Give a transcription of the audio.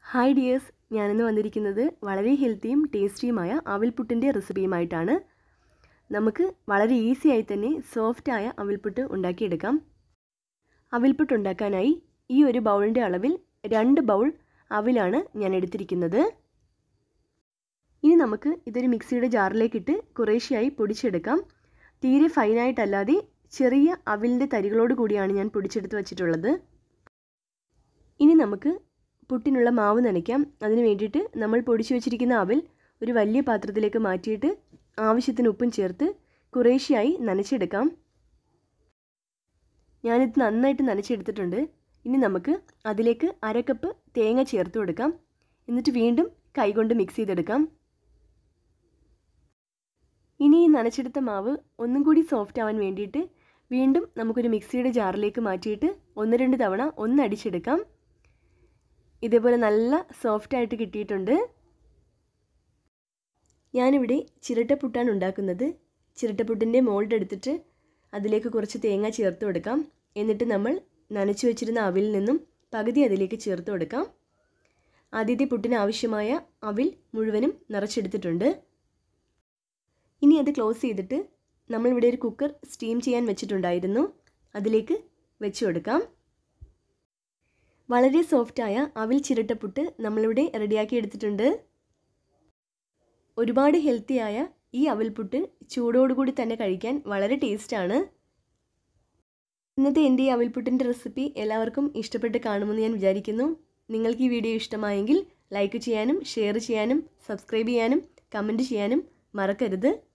hi dears ഞാനിന്ന് വന്നിരിക്കുന്നത് വളരെ ഹെൽത്തിയും ടേസ്റ്റിയുമായ അവിൽപുട്ടിൻ്റെ റെസിപ്പിയുമായിട്ടാണ് നമുക്ക് വളരെ ഈസി ആയി തന്നെ സോഫ്റ്റായ അവിൽപുട്ട് ഉണ്ടാക്കിയെടുക്കാം അവിൽപുട്ട് ഉണ്ടാക്കാനായി ഈ ഒരു ബൗളിൻ്റെ അളവിൽ രണ്ട് ബൗൾ അവിലാണ് ഞാൻ എടുത്തിരിക്കുന്നത് ഇനി നമുക്ക് ഇതൊരു മിക്സിയുടെ ജാറിലേക്കിട്ട് കുറേശ്ശെയായി പൊടിച്ചെടുക്കാം തീരെ ഫൈനായിട്ടല്ലാതെ ചെറിയ അവിലിൻ്റെ തരികളോട് കൂടിയാണ് ഞാൻ പൊടിച്ചെടുത്ത് വച്ചിട്ടുള്ളത് ഇനി നമുക്ക് പുട്ടിനുള്ള മാവ് നനയ്ക്കാം അതിന് വേണ്ടിയിട്ട് നമ്മൾ പൊടിച്ചു വെച്ചിരിക്കുന്ന അവിൽ ഒരു വലിയ പാത്രത്തിലേക്ക് മാറ്റിയിട്ട് ആവശ്യത്തിന് ഉപ്പും ചേർത്ത് കുറേശ്ശെയായി നനച്ചെടുക്കാം ഞാനിത് നന്നായിട്ട് നനച്ചെടുത്തിട്ടുണ്ട് ഇനി നമുക്ക് അതിലേക്ക് അരക്കപ്പ് തേങ്ങ ചേർത്ത് കൊടുക്കാം എന്നിട്ട് വീണ്ടും കൈകൊണ്ട് മിക്സ് ചെയ്തെടുക്കാം ഇനി ഈ നനച്ചെടുത്ത മാവ് ഒന്നും കൂടി സോഫ്റ്റ് ആവാൻ വേണ്ടിയിട്ട് വീണ്ടും നമുക്കൊരു മിക്സിയുടെ ജാറിലേക്ക് മാറ്റിയിട്ട് ഒന്ന് രണ്ട് തവണ ഒന്ന് അടിച്ചെടുക്കാം ഇതേപോലെ നല്ല സോഫ്റ്റ് ആയിട്ട് കിട്ടിയിട്ടുണ്ട് ഞാനിവിടെ ചിരട്ടപ്പുട്ടാണ് ഉണ്ടാക്കുന്നത് ചിരട്ടപ്പുട്ടിൻ്റെ മോൾഡ് എടുത്തിട്ട് അതിലേക്ക് കുറച്ച് തേങ്ങ ചേർത്ത് കൊടുക്കാം എന്നിട്ട് നമ്മൾ നനച്ചു വെച്ചിരുന്ന അവിൽ നിന്നും പകുതി അതിലേക്ക് ചേർത്ത് കൊടുക്കാം ആദ്യത്തെ പുട്ടിന് ആവശ്യമായ അവിൽ മുഴുവനും നിറച്ചെടുത്തിട്ടുണ്ട് ഇനി അത് ക്ലോസ് ചെയ്തിട്ട് നമ്മളിവിടെ ഒരു കുക്കർ സ്റ്റീം ചെയ്യാൻ വെച്ചിട്ടുണ്ടായിരുന്നു അതിലേക്ക് വെച്ച് കൊടുക്കാം വളരെ സോഫ്റ്റായ അവിൽ ചിരട്ടപ്പുട്ട് നമ്മളിവിടെ റെഡിയാക്കി എടുത്തിട്ടുണ്ട് ഒരുപാട് ഹെൽത്തിയായ ഈ അവിൽപുട്ട് ചൂടോടുകൂടി തന്നെ കഴിക്കാൻ വളരെ ടേസ്റ്റാണ് ഇന്നത്തെ എൻ്റെ ഈ അവിൽപുട്ടിൻ്റെ റെസിപ്പി എല്ലാവർക്കും ഇഷ്ടപ്പെട്ട് കാണുമെന്ന് ഞാൻ വിചാരിക്കുന്നു നിങ്ങൾക്ക് ഈ വീഡിയോ ഇഷ്ടമായെങ്കിൽ ലൈക്ക് ചെയ്യാനും ഷെയർ ചെയ്യാനും സബ്സ്ക്രൈബ് ചെയ്യാനും കമൻറ്റ് ചെയ്യാനും മറക്കരുത്